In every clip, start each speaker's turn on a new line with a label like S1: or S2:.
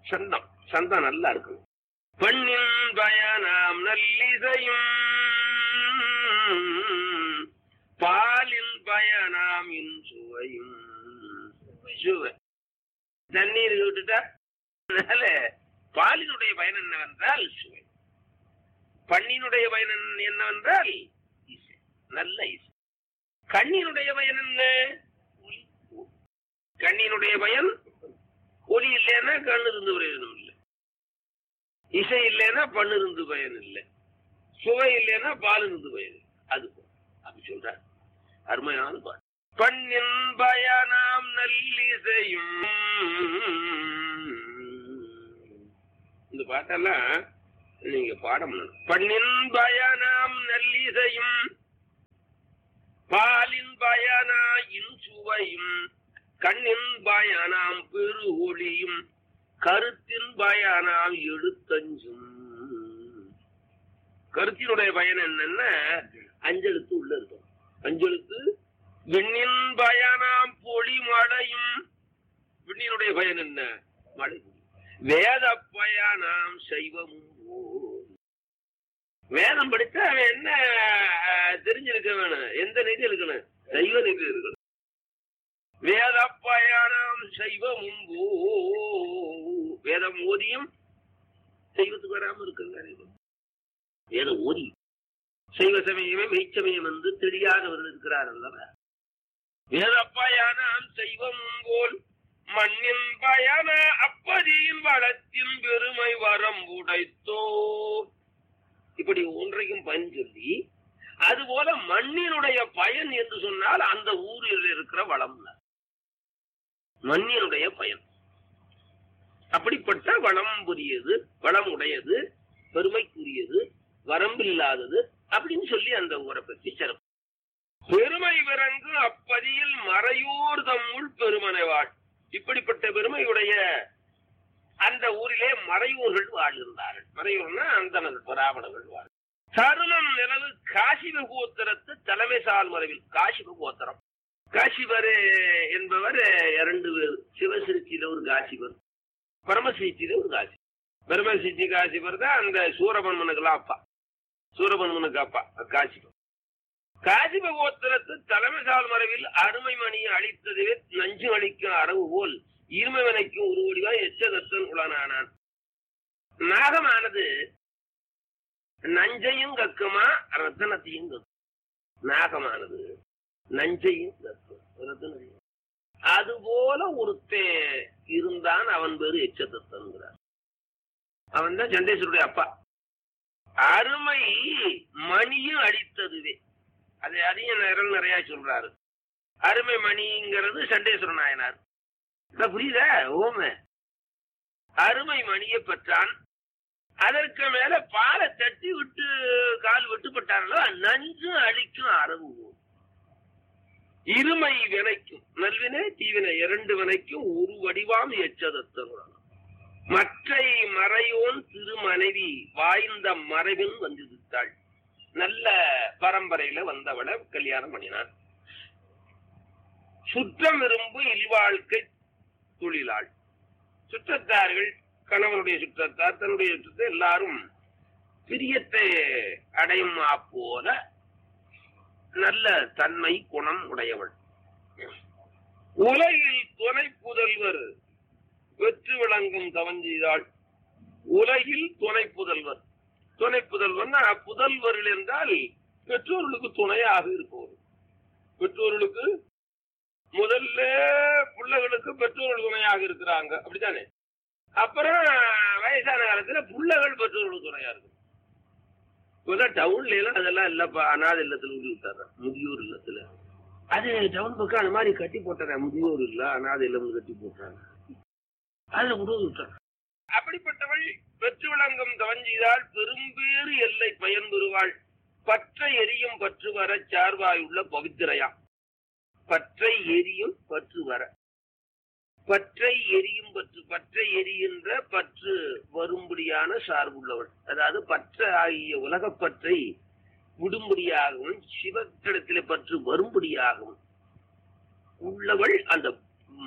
S1: சந்தம் சந்தம் நல்லா இருக்கணும் பெண்ணின் பயனாம் நல்லிசையும் பாலின் பயனாம் இன்சுவையும் சுவை தண்ணீர் விட்டுட்டா அதனால பாலினுடைய பயன் என்னவென்றால் சுவை பண்ணினுடைய பயன் என்ன- என்னவென்றால் இசை நல்ல இசை கண்ணினுடைய பயன் என்ன ஒலி. கண்ணினுடைய பயன் ஒலி இல்லைன்னா கண்ணு இருந்து பிரயோஜனம் இல்லை இசை இல்லைன்னா பண்ணு இருந்து பயன் இல்லை சுவை இல்லைன்னா பால் இருந்து பயன் இல்லை அது போல. அப்படி சொல்றார் அருமையான பாட்டு பண்ணின் பயனாம் நல்லிசையும் இந்த பாட்டெல்லாம் நீங்க பாடம் பண்ணணும். பண்ணின் பயனாம் நல்லிசையும் பாலின் பயனா இன்சுவையும் கண்ணின் பயனாம் பெரு ஒளியும் கருத்தின் பயனாம் எழுத்தஞ்சும் கருத்தினுடைய பயன் என்னன்னா அஞ்செழுத்து உள்ள இருக்கும் அஞ்செழுத்து விண்ணின் பயனாம் பொழி மழையும் விண்ணினுடைய பயன் என்ன மழை பொழி. வேத பயனாம் செய்வமும் போல். வேதம் படிச்சா அவன் என்ன அஹ், தெரிஞ்சிருக்க வேணும் எந்த நிதி இருக்கணும் சைவ நிதி இருக்கணும் வேத பயணம் செய்வமும் போ. வேதம் ஓதியும் செய்வத்துக்கு வராம இருக்குங்க வேதம் ஓதி சைவ சமயமே மெய்ச்சமயம் என்று தெரியாதவர்கள் இருக்கிறார் அல்லவா வேத பயணம் செய்வமும் போல் மண்ணின் பயண அப்பதியின் வளத்தின் பெருமை வரம் உடைத்தோ இப்படி ஒன்றையும் பயன் சொல்லி அதுபோல மண்ணினுடைய பயன் என்று சொன்னால் அந்த ஊரில் இருக்கிற வளம் மண்ணினுடைய பயன் அப்படிப்பட்ட வளம் புரியது வளம் உடையது பெருமைக்குரியது வரம்பில்லாதது அப்படின்னு சொல்லி அந்த ஊரை பற்றி சிறப்பு பெருமை விரங்கு அப்பதியில் மறையூர் தம்முள் பெருமனை வாழ் இப்படிப்பட்ட பெருமையுடைய அந்த ஊரிலே மறையூர்கள் வாழ்கின்றார்கள் மறையூர்னா அந்தனர் பிராமணர்கள் வாழ் தருணம் நிலவு காசிப கோத்திரத்து தலைமை சால் மறைவில் காசிப கோத்திரம் காசிபர் என்பவர் இரண்டு பேர் சிவசிருச்சியில ஒரு காசிபர் பரமசிருச்சியில ஒரு காசி பரமசிருச்சி காசிபர் தான் அந்த சூரபன்மனுக்கெல்லாம் அப்பா சூரபன்மனுக்கு அப்பா காசிபர் காசிப கோத்திரத்து தலைமை சால் மறைவில் அருமை மணியை அழித்ததுவே நஞ்சு அளிக்கும் அரவு போல் இருமவனைக்கும் ஒரு வடிவாய் எச்சதத்தன் உளனானான் நாகமானது நஞ்சையும் கக்குமா ரத்தனத்தையும் கக்கும் நாகமானது நஞ்சையும் கக்கும் ரத்தனத்தையும் அதுபோல ஒருத்தன் இருந்தான் அவன் பேரு எச்சதத்தன்கிறார் அவன் தான் சண்டேஸ்வருடைய அப்பா அருமை மணியும் அடித்ததுவே அது அதையும் நிரல் நிறைய சொல்றாரு அருமை மணிங்கிறது சண்டேஸ்வர நாயனார் இதான் புரியுதா ஓம அருமை மணியை பெற்றான் அதற்கு மேல பாலை தட்டி விட்டு கால் விட்டுப்பட்டார்களோ நஞ்சு அழிக்கும் அரவு இருமை வினைக்கும் நல்வினை தீவினை இரண்டு வினைக்கும் ஒரு வடிவாம் எச்சதத்தன் மற்றை மறையோன் திருமனைவி வாய்ந்த மறைவின் வந்திருத்தாள் நல்ல பரம்பரையில வந்தவளை கல்யாணம் பண்ணினான் சுற்றம் விரும்பு இல்வாழ்க்கை தொழிலாள் சுற்றத்தார்கள் கணவனுடைய சுற்றத்தார் தன்னுடைய சுற்றத்தை எல்லாரும் பிரியத்தை அடையும் போல நல்ல தன்மை குணம் உடையவள் உலகில் துணை புதல்வர் வெற்றி விளங்கும் தவஞ்செய்தாள் உலகில் துணை புதல்வர் துணை புதல்வர்னா புதல்வர்கள் என்றால் பெற்றோர்களுக்கு துணையாக இருப்பவர் பெற்றோர்களுக்கு முதல்ல பிள்ளைகளுக்கு பெற்றோர்கள் துணையாக இருக்கிறாங்க அப்படித்தானே அப்புறம் வயசான காலத்துல பிள்ளைகள் பெற்றோர்களுக்கு துணையா இருக்கு இப்பதான் டவுன்ல எல்லாம் அதெல்லாம் இல்லப்பா அனாதை இல்லத்துல ஊடி விட்டாங்க முதியோர் இல்லத்துல அது டவுன் பக்கம் அந்த மாதிரி கட்டி போட்டாங்க முதியோர் இல்ல அனாதை இல்லம் கட்டி போட்டாங்க அதுல விடுவது விட்டாங்க அப்படிப்பட்டவள் பெற்று விளங்கும் தவஞ்செய்தால் பெரும்பேறு எல்லை பயன் பெறுவாள் பற்ற எரியும் பற்று வர சார்வாயுள்ள பவித்திரையா பற்றை எரியும் பற்று வர பற்றை எரியும் பற்று பற்றை எரிகின்ற பற்று வரும்படியான சார்புள்ளவள் அதாவது பற்ற ஆகிய உலகப் பற்றை விடும்படியாகவும் சிவத்திடத்திலே பற்று வரும்படியாகவும் உள்ளவள் அந்த ம்,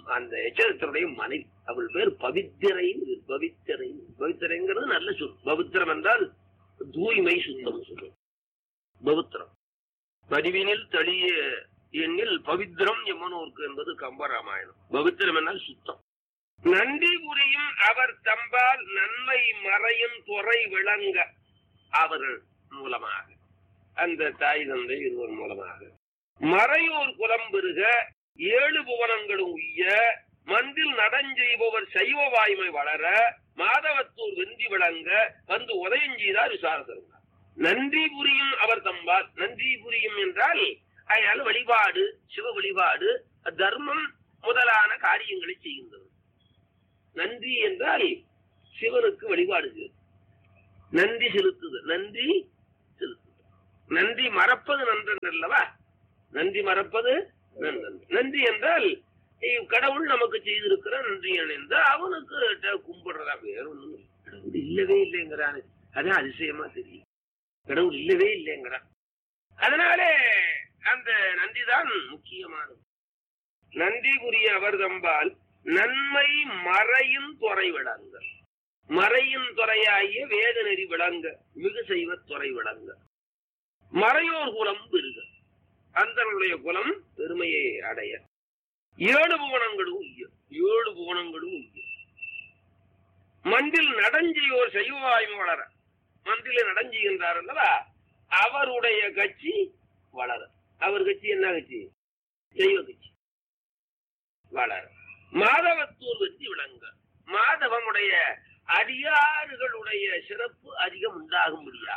S1: அந்த எச்சரித்தருடைய மனைவி அவள் பேர் பவித்திரை பவித்திரை பவித்திரைங்கிறது நல்ல சொல் பவித்திரம் என்றால் தூய்மை சுத்தம் சொல்லும் பவித்திரம் பதிவினில் தளிய எண்ணில் பவித்திரம் எம்மனோருக்கு என்பது கம்பராமாயணம் பவித்திரம் என்றால் சுத்தம் நன்றி புரியும் அவர் தம்பால் நன்மை மறையும் துறை விளங்க அவர்கள் மூலமாக அந்த தாய் தந்தை இருவர் மூலமாக மறையோர் குலம் பெருக ஏழு புவனங்களும் உய்ய மந்தில் நடஞ்செய்பவர் சைவ வாய்மை வளர மாதவத்தூர் வெந்தி விளங்க வந்து உதயம் செய்தார் விசாரதருங்க நன்றி புரியும் அவர் தம்பால் நன்றி புரியும் என்றால் அதனால வழிபாடு சிவ வழிபாடு தர்மம் முதலான காரியங்களை செய்கின்றது நன்றி என்றால் சிவனுக்கு வழிபாடு செய்வது நன்றி செலுத்துது நன்றி செலுத்துது நன்றி மறப்பது நன்றன்று அல்லவா நன்றி மறப்பது நன்றன்று நன்றி என்றால் இவ் கடவுள் நமக்கு செய்திருக்கிற நன்றி அணிந்து அவனுக்கு ட- கும்பிடுறதா வேற ஒண்ணும் இல்லை. கடவுள் இல்லவே இல்லைங்கிறானு அதான் அதிசயமா தெரியும் கடவுள் இல்லவே இல்லைங்கிறான் அதனாலே அந்த நன்றிதான் முக்கியமானது நன்றி புரிய அவர் தம்பால் நன்மை மறையும் துறை விளங்க மறையும் துறையாகிய வேத நெறி விளங்க மிகு செய்வ துறை விளங்க மறையோர் குலம் பெருக அந்தனுடைய குலம் பெருமையை அடைய ஏழு புவனங்களும் உய்ய ஏழு புவனங்களும் உய்ய மண்டில் நடஞ்சியோர் செய்வாய்மை வளர மண்டில நடஞ்சுகின்றார் அல்லவா அவருடைய கட்சி வளர அவர் கட்சி என்ன கட்சி செய்வ கட்சி வளர மாதவத்தூர் வெற்றி விளங்க மாதவனுடைய அடியாறுகளுடைய சிறப்பு அதிகம் உண்டாகும்படியா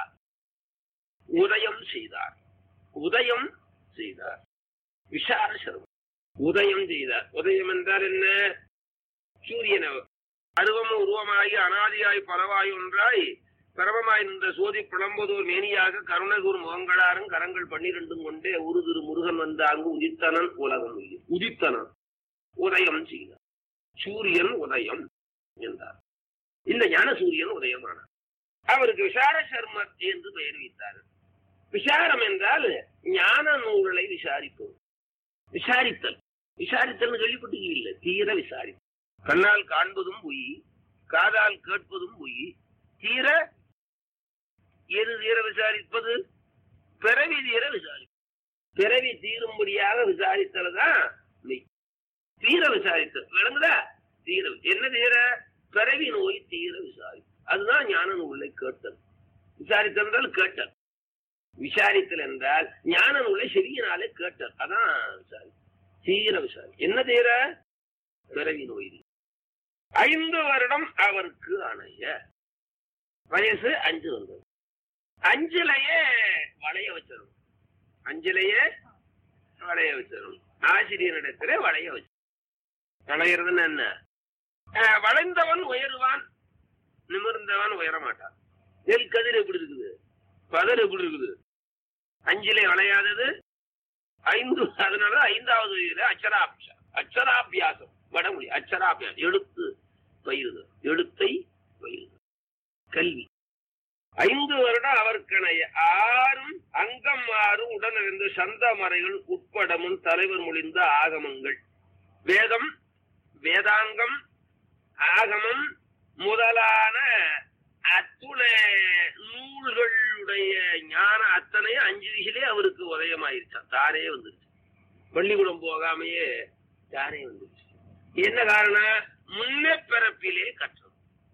S1: உதயம் செய்தார் உதயம் செய்தார் விசார சிரமம் உதயம் செய்தார் உதயம் என்றால் என்ன சூரியன் அருவமும் உருவமாகி அனாதியாய் பலவாய் ஒன்றாய் பரமமாய் நின்ற சோதி பிளம்பதோர் மேனியாக கருணகூர் முகங்களாரும் கரங்கள் பன்னிரண்டும் கொண்டே ஒரு திரு முருகன் வந்த அங்கு உதித்தனன் உலகம் உயிர். உதித்தனன் உதயம் செய்தார் சூரியன் உதயம் என்றார் இந்த ஞான சூரியன் உதயமானார் அவருக்கு விசார சர்மர் என்று பெயர் வைத்தார் விசாரம் என்றால் ஞான நூல்களை விசாரிப்பது விசாரித்தல் விசாரித்தல் கேள்விப்பட்டீங்க இல்லை தீர விசாரி கண்ணால் காண்பதும் பொய் காதால் கேட்பதும் பொய் தீர எது தீர விசாரிப்பது பிறவி தீர விசாரி பிறவி தீரும்படியாக விசாரித்தல் தான் மெய் தீர விசாரித்தல் விளங்குதா தீர என்ன தீர பிறவி நோய் தீர விசாரி அதுதான் ஞான நூலை கேட்டல் விசாரித்தல் என்றால் கேட்டல் விசாரித்தல் என்றால் ஞான நூலை செவியினாலே கேட்டல் அதான் விசாரி தீர விசாரி என்ன தீர பிறவி நோய் ஐந்து வருடம் அவருக்கு அணைய வயசு அஞ்சு வந்தது அஞ்சுலயே வளைய வச்சிடும் அஞ்சுலயே வளைய வச்சிடும் ஆசிரியரிடத்துல வளைய வச்சு வளையறதுன்னு என்ன அஹ், வளைந்தவன் உயருவான் நிமிர்ந்தவன் உயர மாட்டான் நெல் கதிர் எப்படி இருக்குது பதர் எப்படி இருக்குது அஞ்சிலே வளையாதது ஐந்து அதனால ஐந்தாவது வயதுல அச்சராபியா அச்சராபியாசம் வடமொழி அச்சராபியாசம் எழுத்து பயிறுது எழுத்தை பயிறுது கல்வி ஐந்து வருடம் அவர்கணைய ஆறும் அங்கம் ஆறும் உடனிருந்து சந்த மறைகள் உட்படமும் தலைவர் மொழிந்த ஆகமங்கள் வேதம் வேதாங்கம் ஆகமம் முதலான அத்துணை நூல்களுடைய ஞான அத்தனை அஞ்சு வயசுலே அவருக்கு உதயமாயிருச்சான் தானே வந்துருச்சு பள்ளிக்கூடம் போகாமையே தானே வந்துருச்சு என்ன காரணம் முன்ன பிறப்பிலே கற்றது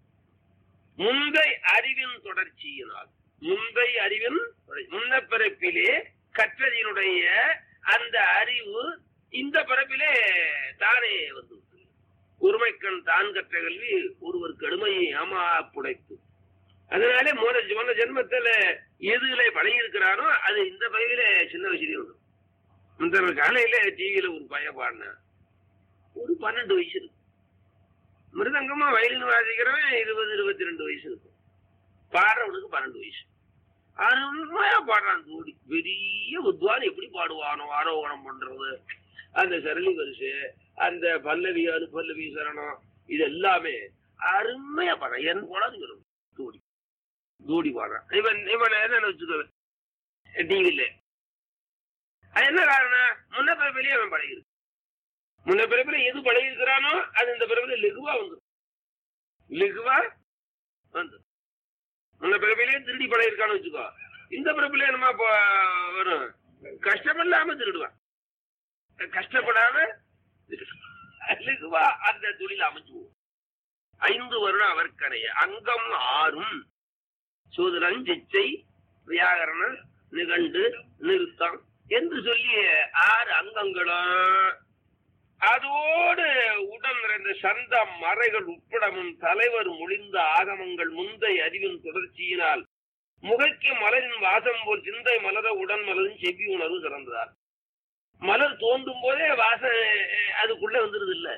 S1: முந்தை அறிவின் தொடர்ச்சியினால் முந்தை அறிவின் தொடர்ச்சி. முன்ன பிறப்பிலே கற்றதினுடைய அந்த அறிவு இந்த பிறப்பிலே தானே வந்து ஒருமைக்கண் தான் கற்ற கல்வி ஒருவர் கடுமையை ஏமா புடைத்து அதனாலே மோன மோன ஜென்மத்துல எதுல பழகி இருக்கிறானோ அது இந்த பயில சின்ன வயசுலயே உண்டு இந்த காலையில டிவியில ஒரு பையன் பாடின ஒரு பன்னெண்டு வயசு இருக்கு மிருதங்கமா வயலின் வாசிக்கிறவன் இருபது இருபத்தி ரெண்டு வயசு இருக்கும் பாடுறவனுக்கு பன்னெண்டு வயசு அருமையா பாடுறான் தூடி பெரிய வித்வான் எப்படி பாடுவானோ ஆரோகணம் பண்றது அந்த சரளி வரிசை அந்த பல்லவி அனு பல்லவி சரணம் இது எல்லாமே அருமையா பாடுறான் என் குழந்தை வரும் தூடி தூடி பாடுறான் இவன் இவன் என்ன வச்சுக்கோ டிவில அது என்ன காரணம் முன்ன பிறப்பிலேயே அவன் பழகிருக்கு முன்ன பிறப்புல எது பழகிருக்கிறானோ அது இந்த பிறப்புல லெகுவா வந்து லெகுவா வந்து முன்ன பிறப்பிலேயே திருடி பழகிருக்கான்னு வச்சுக்கோ இந்த பிறப்புல என்னமா இப்போ வரும் கஷ்டப்படாம திருடுவான் கஷ்டப்படாம லெகுவா அந்த தொழில் அமைச்சுவோம் ஐந்து வருடம் அவர்க்கரைய அங்கம் ஆறும் சூதரன் சிச்சை வியாகரண நிகண்டு நிறுத்தம் என்று சொல்லி ஆறு அங்கங்களும் அதோடு உடன் நிறைந்த சந்தம் மறைகள் உட்படமும் தலைவர் மொழிந்த ஆகமங்கள் முந்தை அறிவின் தொடர்ச்சியினால் முகைக்கு மலரின் வாசம் போல் சிந்தை மலர உடன் மலரும் செவ்வி உணர்வு சிறந்தார் மலர் தோன்றும் போதே வாசம் அதுக்குள்ள வந்துருது இல்ல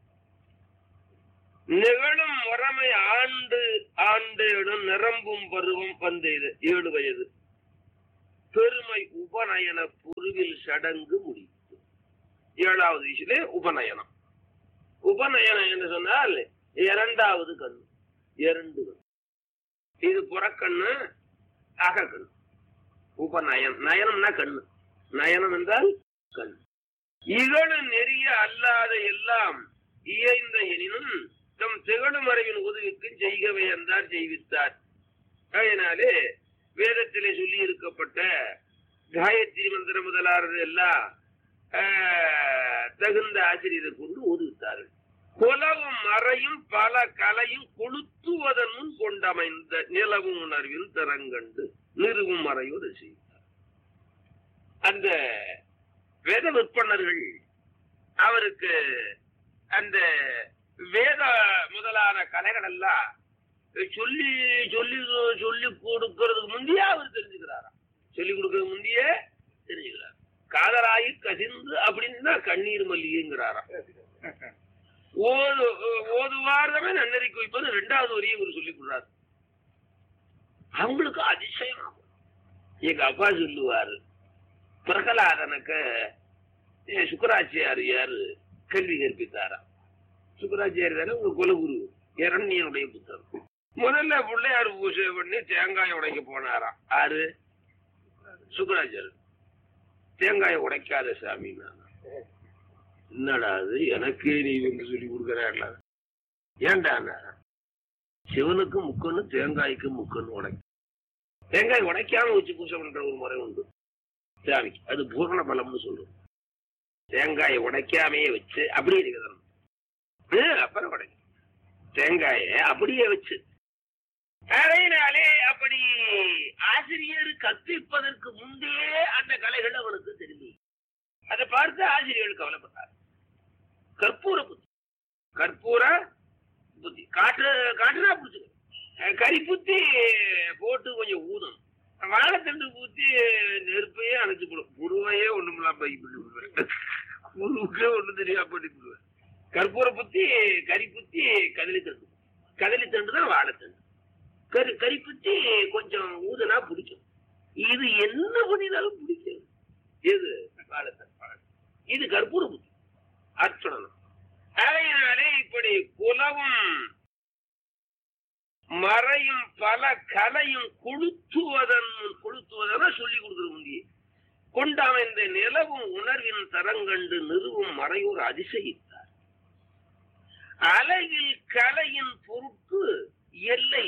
S1: நிகழும் முறைமை ஆண்டு ஆண்டேடும் நிரம்பும் பருவம் வந்தது ஏழு வயது பெருமை உபநயன பொருவில் சடங்கு முடித்து ஏழாவது வயசுல உபநயனம் உபநயனம் என்று சொன்னால் இரண்டாவது கண் இரண்டு கண் இது புறக்கண்ணு அகக்கண் உபநயன் நயனம்னா கண்ணு நயனம் என்றால் கண் இகழு நெறிய அல்லாத எல்லாம் இயைந்த எனினும் தம் திகழும் அறிவின் உதவிக்கு செய்கவே என்றார் செய்வித்தார் அதனாலே வேதத்திலே சொல்லி இருக்கப்பட்ட காயத்ரி மந்திரம் முதலானது எல்லாம் தகுந்த ஆசிரியரை கொண்டு ஓதுவித்தார்கள் குலவும் மறையும் பல கலையும் கொளுத்துவதன் முன் கொண்டமைந்த நிலவும் உணர்வில் திறங்கண்டு நிறுவும் மறையோடு செய்தார் அந்த வேத விற்பனர்கள் அவருக்கு அந்த வேத முதலான கலைகள் எல்லாம் சொல்லி சொல்லி சொல்லி கொடுக்கறதுக்கு முந்தையே அவர் தெரிஞ்சுக்கிறாராம் சொல்லி கொடுக்கறதுக்கு முந்தையே தெரிஞ்சுக்கிறார் காதலாயி கசிந்து அப்படின்னா கண்ணீர் மல்லிகைங்கிறாராம் ஓது ஓதுவாரமே நன்னறிக்கை வைப்பது ரெண்டாவது வரியை இவர் சொல்லி கொடுறாரு அவங்களுக்கு அதிசயம் எங்க அப்பா சொல்லுவாரு பிரகலாதனுக்கு சுக்கராச்சியார் கல்வி கற்பித்தாரா சுக்கராச்சியார் தானே உங்க குலகுரு இரண்யனுடைய புத்தகம் முதல்ல பிள்ளையார் பூஜை பண்ணி தேங்காய் உடைக்க போனாராம் ஆறு சுக்கராச்சார் தேங்காய் உடைக்காத சாமி என்னடா அது எனக்கே நீ வந்து சொல்லி கொடுக்கறா ஏன்டா சிவனுக்கு முக்கன்னு தேங்காய்க்கு முக்கன்னு உடைக்க தேங்காய் உடைக்காம வச்சு பூஜை பண்ற ஒரு முறை உண்டு சாமிக்கு அது பூரண பலம்னு சொல்றோம் தேங்காயை உடைக்காமையே வச்சு அப்படியே இருக்கிறது அப்புறம் உடைக்க தேங்காய அப்படியே வச்சு அதனாலே அப்படி ஆசிரியர் கற்பிப்பதற்கு முன்பே அந்த கலைகள் அவனுக்கு தெரியும் அதை பார்த்து ஆசிரியர்கள் கவலைப்பட்டார் கற்பூர புத்தி கற்பூர புத்தி காற்று காற்றுனா பிடிச்சிக்கும் கறி புத்தி போட்டு கொஞ்சம் ஊதும் வாழைத்தண்டு ஊத்தி நெருப்பையே அணைச்சு போடும் புருவையே ஒண்ணுமில்லாம் பை பண்ணி விடுவேன் புருவுக்கே ஒண்ணும் தெரியா பண்ணி விடுவேன் கற்பூர புத்தி கறி புத்தி கதலி தண்டு கதலி தண்டு தான் வாழைத்தண்டு கறி கறி புத்தி கொஞ்சம் ஊதுனா பிடிக்கும் இது என்ன பண்ணினாலும் பிடிக்கும் எது வாழைத்தண்டு இது கற்பூர புத்தி அர்ச்சனம் அதனாலே இப்படி குலவும் மறையும் பல கலையும் கொளுத்துவதன் கொளுத்துவதென சொல்லி கொடுக்குற முந்தியே கொண்டமைந்த நிலவும் உணர்வின் தரங்கண்டு நிறுவும் மறையோர் அதிசயித்தார் அழகில் கலையின் பொருட்டு எல்லை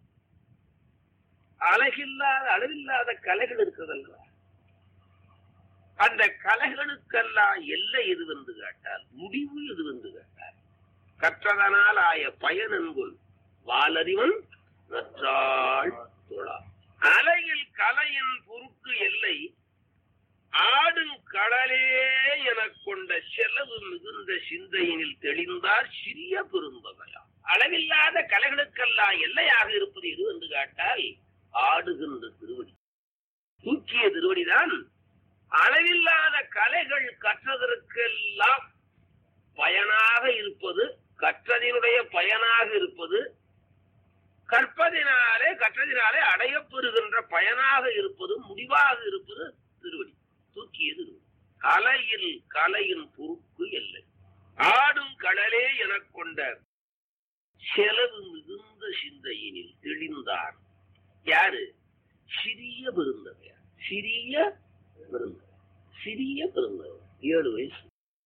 S1: அழகில்லாத அளவில்லாத கலைகள் இருக்கிறதல்ல அந்த கலைகளுக்கெல்லாம் எல்லை எது வந்து கேட்டால் முடிவு எது வந்து கேட்டால் கற்றதனால் ஆய பயன் என்கொள் வாலறிவன் நற்றாள் தொழா அலையில் கலையின் பொருட்டு எல்லை ஆடும் கடலே எனக் கொண்ட செலவு மிகுந்த சிந்தையினில் தெளிந்தார் சிறிய பெருந்தகையா அளவில்லாத கலைகளுக்கெல்லாம் எல்லையாக இருப்பது எது என்று கேட்டால் ஆடுகின்ற திருவடி தூக்கிய திருவடிதான் அளவில்லாத கலைகள் கற்றதற்கெல்லாம் பயனாக இருப்பது கற்றதினுடைய பயனாக இருப்பது கற்பதினாலே கற்றதினாலே அடையப்பெறுகின்ற பயனாக இருப்பது முடிவாக இருப்பது திருவடி தூக்கியது கலையில் கலையின் பொறுப்பு இல்லை ஆடும் கடலே எனக் கொண்ட செலவு மிகுந்த சிந்தையினில் தெளிந்தார் யாரு சிறிய பெருந்தகையார் சிறிய பெருந்தகை சிறிய பெருந்தகை ஏழு வயசு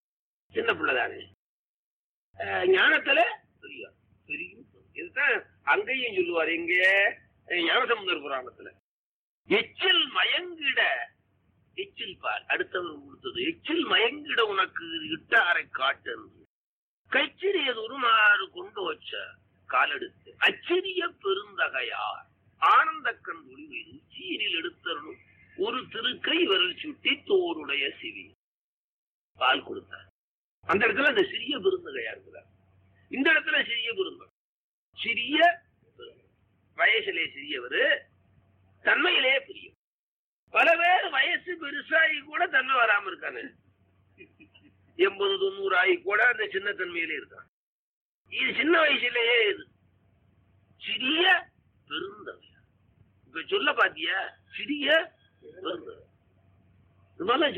S1: சின்ன பிள்ளை தானே அஹ், ஞானத்துல பெரியார் பெரிய இதுதான் அங்கேயும் சொல்லுவார் எங்க அஹ், ஞானசமுதர் புராணத்துல எச்சில் மயங்கிட எச்சில் பால் அடுத்தவர் கொடுத்தது எச்சில் மயங்கிட உனக்கு இட்டாரை காட்டு கைச்சிறியது உருமாறு கொண்டு வச்ச காலெடுத்து அச்சிறிய பெருந்தகையார் ஆனந்த கண் ஒளிவில் சீனில் எடுத்தருளும் ஒரு திருக்கை விரல் சுட்டி தோருடைய சிவி பால் கொடுத்தார் அந்த இடத்துல அந்த சிறிய பெருந்தகையா இருக்கிறார் இந்த இடத்துல சிறிய பெருந்தகை சிறிய பெருந்தகை. வயசிலே சிறியவர் தன்மையிலே பெரிய பல பேர் வயசு பெருசாகி கூட தன்மை வராம இருக்காங்க எண்பது தொண்ணூறு ஆகி கூட அந்த சின்ன தன்மையிலே இருக்கான் இது சின்ன வயசுலயே இது சிறிய பெருந்தகை இப்ப சொல்ல பாத்தியா சிறிய பெருந்தகை இது மாதிரிலாம்